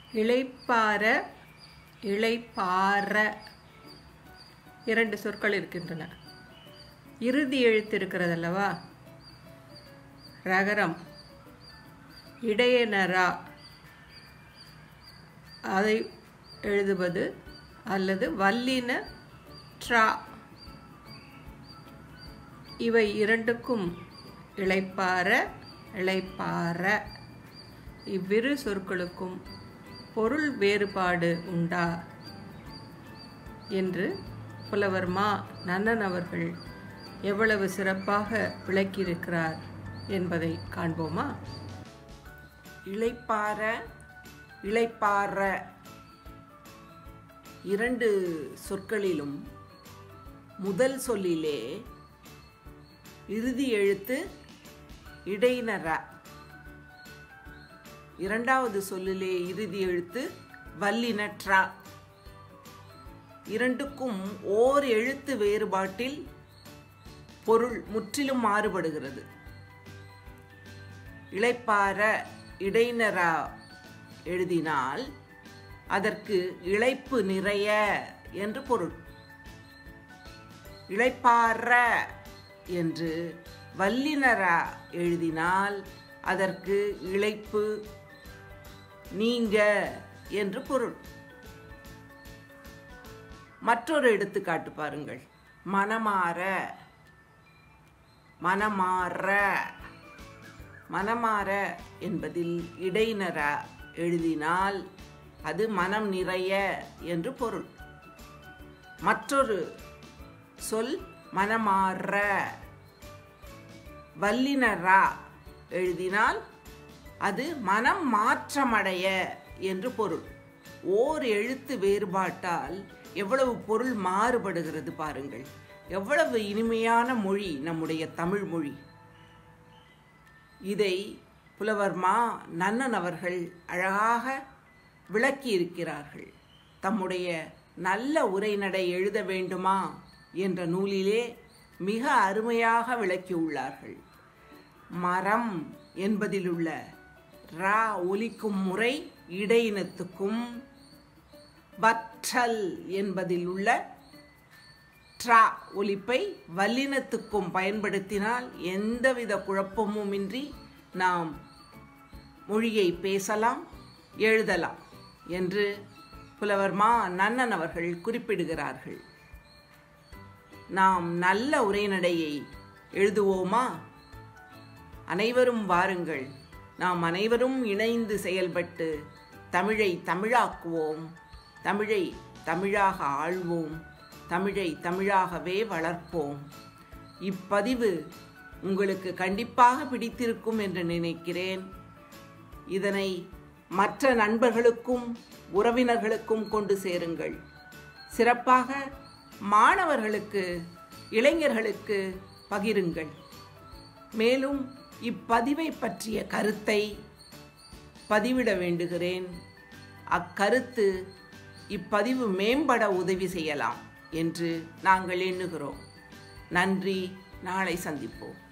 இளைப்பாற இளைப்பாற இரண்டு சொற்கள் இருக்கின்றன இறுதி எழுத்து இருக்கிறது அல்லவா ரகரம் இடையனரா அதை எழுதுவது அல்லது வல்லின ட்ரா இவை இரண்டுக்கும் இளைப்பாற இளைப்பாற இவ்விரு சொற்களுக்கும் பொருள் வேறுபாடு உண்டா என்று புலவர் மா நன்னன் அவர்கள் எவ்வளவு சிறப்பாக விளக்கியிருக்கிறார் என்பதை காண்போமா இளைப்பாற இளைப்பாற இரண்டு சொற்களிலும் முதல் சொல்லிலே இறுதி எழுத்து இடையினர இரண்டாவது சொல்லிலே இறுதி எழுத்து வல்லினற்றா இரண்டுக்கும் ஓர் எழுத்து வேறுபாட்டில் பொருள் முற்றிலும் மாறுபடுகிறது இளைப்பாற இடைநரா எழுதினால் அதற்கு இளைப்பு நிறைய என்று பொருள் இளைப்பாற என்று வல்லினரா எழுதினால் அதற்கு இளைப்பு நீங்க என்று பொருள் மற்றொரு எடுத்துக்காட்டு பாருங்கள் மனமாற மனமாற மனமாற என்பதில் இடைநர எழுதினால் அது மனம் நிறைய என்று பொருள் மற்றொரு சொல் மனமாற வல்லினரா எழுதினால் அது மனம் மாற்றமடைய என்று பொருள் ஓர் எழுத்து வேறுபாட்டால் எவ்வளவு பொருள் மாறுபடுகிறது பாருங்கள் எவ்வளவு இனிமையான மொழி நம்முடைய தமிழ் மொழி இதை புலவர் மா நன்னன் அவர்கள் அழகாக விளக்கி இருக்கிறார்கள் தம்முடைய நல்ல உரைநடை எழுத வேண்டுமா என்ற நூலிலே மிக அருமையாக விளக்கியுள்ளார்கள் மரம் என்பதிலுள்ள ரா ஒலிக்கும் முறை இடையினத்துக்கும் வற்றல் என்பதில் உள்ள ட்ரா ஒலிப்பை வல்லினத்துக்கும் பயன்படுத்தினால் எந்தவித குழப்பமுமின்றி நாம் மொழியை பேசலாம் எழுதலாம் என்று புலவர் மா நன்னன் அவர்கள் குறிப்பிடுகிறார்கள் நாம் நல்ல உரைநடையை எழுதுவோமா அனைவரும் வாருங்கள் நாம் அனைவரும் இணைந்து செயல்பட்டு தமிழை தமிழாக்குவோம் தமிழை தமிழாக ஆள்வோம் தமிழை தமிழாகவே வளர்ப்போம் இப்பதிவு உங்களுக்கு கண்டிப்பாக பிடித்திருக்கும் என்று நினைக்கிறேன் இதனை மற்ற நண்பர்களுக்கும் உறவினர்களுக்கும் கொண்டு சேருங்கள் சிறப்பாக மாணவர்களுக்கு இளைஞர்களுக்கு பகிருங்கள் மேலும் இப்பதிவை பற்றிய கருத்தை பதிவிட வேண்டுகிறேன் அக்கருத்து இப்பதிவு மேம்பட உதவி செய்யலாம் என்று நாங்கள் எண்ணுகிறோம் நன்றி நாளை சந்திப்போம்